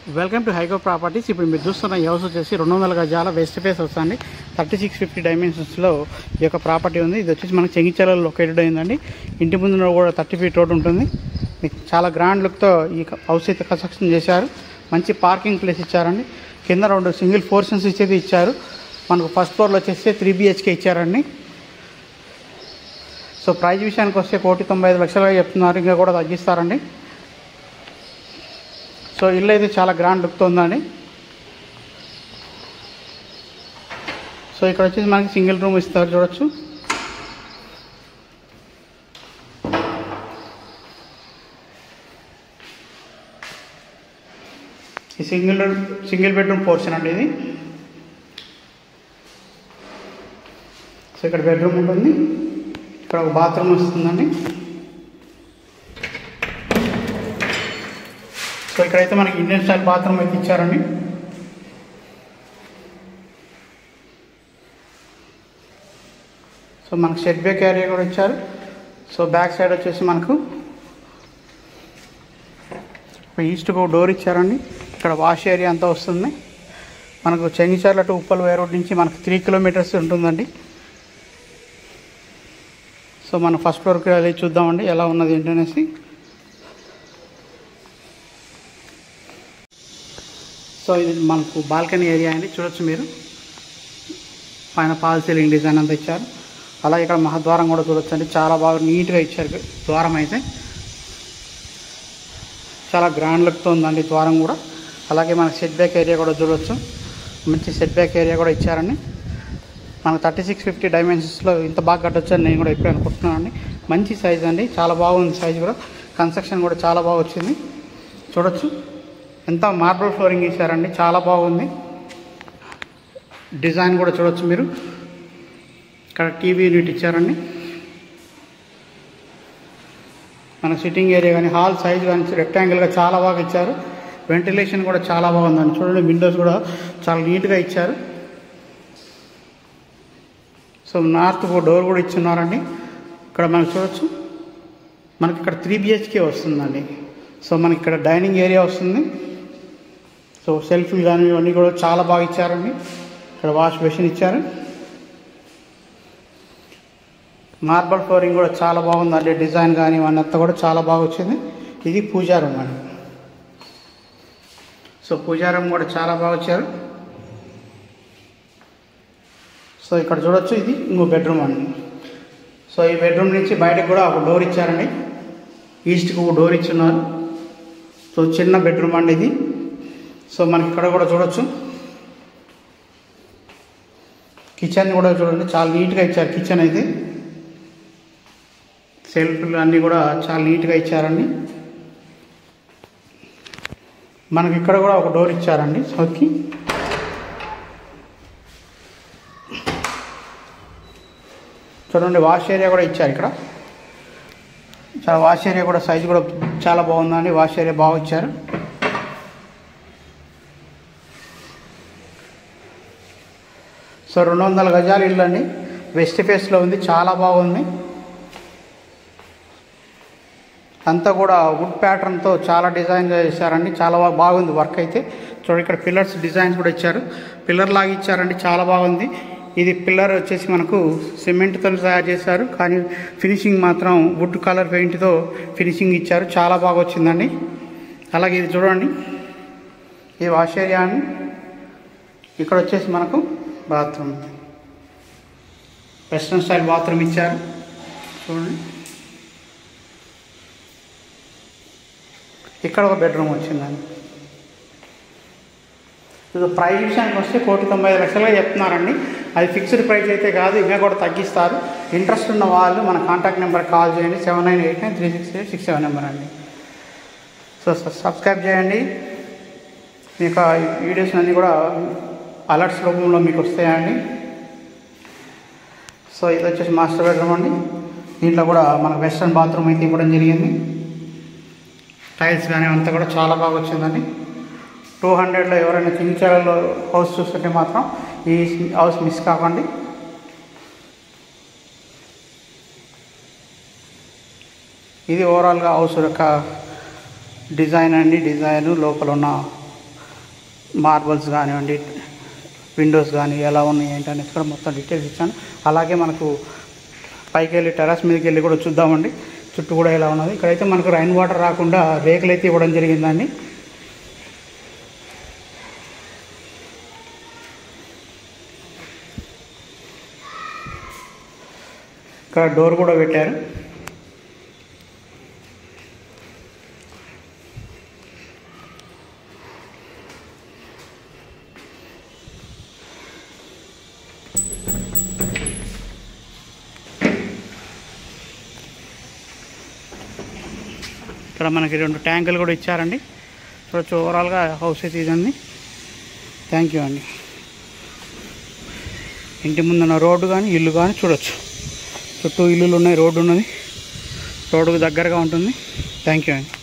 welcome to హైకో properties ఇప్పుడు మీరు చూస్తున్న ఈ హౌస్ వచ్చేసి రెండు వందల గజాల వెస్ట్ ఫేస్ వస్తుంది థర్టీ సిక్స్ ఫిఫ్టీ డైమెన్షన్స్లో ఈ యొక్క ప్రాపర్టీ ఉంది ఇది వచ్చేసి మనకి చెంగిచెలలో లొకేటెడ్ అయిందండి ఇంటి ముందు కూడా థర్టీ ఫీట్ రోడ్ ఉంటుంది మీకు చాలా గ్రాండ్ లుక్తో ఈ హౌస్ అయితే కన్స్ట్రక్షన్ చేశారు మంచి పార్కింగ్ ప్లేస్ ఇచ్చారండి కింద రెండు సింగిల్ పోర్షన్స్ ఇచ్చేది ఇచ్చారు మనకు ఫస్ట్ ఫ్లోర్లో వచ్చేసి త్రీ బిహెచ్కే ఇచ్చారండి సో ప్రైజ్ విషయానికి వస్తే కోటి తొంభై ఐదు లక్షలుగా చెప్తున్నారు ఇంకా కూడా తగ్గిస్తారండి సో ఇల్లు అయితే చాలా గ్రాండ్ లుక్తో ఉందండి సో ఇక్కడ వచ్చేసి మనకి సింగిల్ రూమ్ ఇస్తారు చూడొచ్చు ఈ సింగిల్ సింగిల్ బెడ్రూమ్ పోర్షన్ అండి ఇది సో ఇక్కడ బెడ్రూమ్ ఉంటుంది ఇక్కడ ఒక బాత్రూమ్ వస్తుందండి సో ఇక్కడైతే మనకి ఇండియన్ స్టైల్ బాత్రూమ్ అయితే ఇచ్చారండి సో మనకు షెడ్ బ్యాక్ ఏరియా కూడా ఇచ్చారు సో బ్యాక్ సైడ్ వచ్చేసి మనకు ఈస్ట్కి ఒక డోర్ ఇచ్చారండి ఇక్కడ వాష్ ఏరియా అంతా వస్తుంది మనకు Chengicherla to Uppal way road నుంచి మనకు త్రీ కిలోమీటర్స్ ఉంటుందండి సో మనం ఫస్ట్ ఫ్లోర్కి వెళ్ళి చూద్దామండి ఎలా ఉన్నది ఏంటనేసి సో ఇది మనకు బాల్కనీ ఏరియా అండి చూడొచ్చు మీరు పైన పాల్ సీలింగ్ డిజైన్ అంతా ఇచ్చారు అలాగే ఇక్కడ మహద్వారం కూడా చూడొచ్చు అండి చాలా బాగా నీట్గా ఇచ్చారు ద్వారం అయితే చాలా గ్రాండ్ లుక్తో ఉందండి ద్వారం కూడా అలాగే మన సెట్ బ్యాక్ ఏరియా కూడా చూడొచ్చు మంచి సెట్ బ్యాక్ ఏరియా కూడా ఇచ్చారండి మనకు థర్టీ సిక్స్ ఫిఫ్టీ డైమెన్షన్స్లో ఇంత బాగా కట్టొచ్చు అని నేను కూడా ఎప్పుడు అనుకుంటున్నాను అండి మంచి సైజ్ అండి చాలా బాగుంది సైజ్ కూడా కన్స్ట్రక్షన్ కూడా చాలా బాగా వచ్చింది చూడొచ్చు ఎంత మార్బుల్ ఫ్లోరింగ్ ఇచ్చారండి చాలా బాగుంది డిజైన్ కూడా చూడొచ్చు మీరు ఇక్కడ టీవీ యూనిట్ ఇచ్చారండి మన సిట్టింగ్ ఏరియా కానీ హాల్ సైజ్ కానీ రెక్టాంగిల్గా చాలా బాగా ఇచ్చారు వెంటిలేషన్ కూడా చాలా బాగుందండి చూడండి విండోస్ కూడా చాలా నీట్గా ఇచ్చారు సో నార్త్ డోర్ కూడా ఇచ్చున్నారండి ఇక్కడ మనం చూడొచ్చు మనకి ఇక్కడ త్రీ బిహెచ్కే వస్తుందండి సో మనకి ఇక్కడ డైనింగ్ ఏరియా వస్తుంది సో సెల్ఫ్లు కానీ ఇవన్నీ కూడా చాలా బాగా ఇచ్చారండి ఇక్కడ వాష్ బేసిన్ ఇచ్చారు మార్బల్ ఫ్లోరింగ్ కూడా చాలా బాగుందండి డిజైన్ కానీ ఇవన్నీ అంతా కూడా చాలా బాగా వచ్చింది ఇది పూజా రూమ్ అండి సో పూజా రూమ్ కూడా చాలా బాగా వచ్చారు సో ఇక్కడ చూడొచ్చు ఇది ఇంకో బెడ్రూమ్ అండి సో ఈ బెడ్రూమ్ నుంచి బయటకు కూడా ఒక డోర్ ఇచ్చారండి ఈస్ట్కి ఒక డోర్ ఇచ్చున్నారు సో చిన్న బెడ్రూమ్ అండి ఇది సో మనకి ఇక్కడ కూడా చూడొచ్చు కిచెన్ కూడా చూడండి చాలా నీట్గా ఇచ్చారు కిచెన్ అయితే సెల్ఫ్లు అన్నీ కూడా చాలా నీట్గా ఇచ్చారండి మనకి ఇక్కడ కూడా ఒక డోర్ ఇచ్చారండి సౌత్కి చూడండి వాష్ ఏరియా కూడా ఇచ్చారు ఇక్కడ చాలా వాష్ ఏరియా కూడా సైజు కూడా చాలా బాగుందండి వాష్ ఏరియా బాగా ఇచ్చారు సో రెండు వందల గజాలు ఇల్లు అండి వెస్ట్ ఫేస్లో ఉంది చాలా బాగుంది అంతా కూడా వుడ్ ప్యాటర్న్తో చాలా డిజైన్గా చేశారండి చాలా బాగా బాగుంది వర్క్ అయితే చూడండి ఇక్కడ పిల్లర్స్ డిజైన్స్ కూడా ఇచ్చారు పిల్లర్ లాగా ఇచ్చారండి చాలా బాగుంది ఇది పిల్లర్ వచ్చేసి మనకు సిమెంట్తో తయారు చేశారు కానీ ఫినిషింగ్ మాత్రం వుడ్ కలర్ పెయింట్తో ఫినిషింగ్ ఇచ్చారు చాలా బాగా వచ్చిందండి అలాగే ఇది చూడండి ఇది వాష్ ఏరియా అండి ఇక్కడ వచ్చేసి మనకు బాత్రూమ్ వెస్ట్రన్ స్టైల్ బాత్రూమ్ ఇచ్చారు చూడండి ఇక్కడ ఒక బెడ్రూమ్ వచ్చిందండి ఇది ప్రైస్ విషయానికి వస్తే కోటి తొంభై ఐదు లక్షలుగా చెప్తున్నారండి అది ఫిక్స్డ్ ప్రైస్ అయితే కాదు ఇంకా కూడా తగ్గిస్తారు ఇంట్రెస్ట్ ఉన్న వాళ్ళు మన కాంటాక్ట్ నెంబర్ కాల్ చేయండి seven nine eight nine three six eight six seven number అండి సో సబ్స్క్రైబ్ చేయండి మీకు వీడియోస్ అన్నీ కూడా అలర్ట్స్ రూపంలో మీకు వస్తాయండి సో ఇది వచ్చేసి మాస్టర్ బెడ్రూమ్ అండి దీంట్లో కూడా మనకు వెస్ట్రన్ బాత్రూమ్ అయితే ఇవ్వడం జరిగింది టైల్స్ కానీ అంతా కూడా చాలా బాగా వచ్చిందండి టూ హండ్రెడ్లో ఎవరైనా చిన్నచాలలో హౌస్ చూస్తుంటే మాత్రం ఈ హౌస్ మిస్ కాకండి ఇది ఓవరాల్గా హౌస్ యొక్క డిజైన్ అండి డిజైన్ లోపల ఉన్న మార్బల్స్ కానివ్వండి విండోస్ కానీ ఎలా ఉన్నాయి ఏంటి అనేసి కూడా మొత్తం డీటెయిల్స్ ఇచ్చాను అలాగే మనకు పైకి వెళ్ళి టెర్రస్ మీదకి వెళ్ళి కూడా చూద్దామండి చుట్టూ కూడా ఎలా ఉన్నది ఇక్కడైతే మనకు రైన్ వాటర్ రాకుండా రేకులు అయితే ఇవ్వడం జరిగిందండి ఇక్కడ డోర్ కూడా పెట్టారు ఇక్కడ మనకి రెండు ట్యాంకులు కూడా ఇచ్చారండి చూడొచ్చు ఓవరాల్గా హౌస్ అయితే ఇదండి థ్యాంక్ యూ అండి ఇంటి ముందున్న రోడ్డు కానీ ఇల్లు కానీ చూడొచ్చు చుట్టూ ఇల్లులు ఉన్నాయి రోడ్డు ఉన్నది రోడ్డుకు దగ్గరగా ఉంటుంది థ్యాంక్ యూ అండి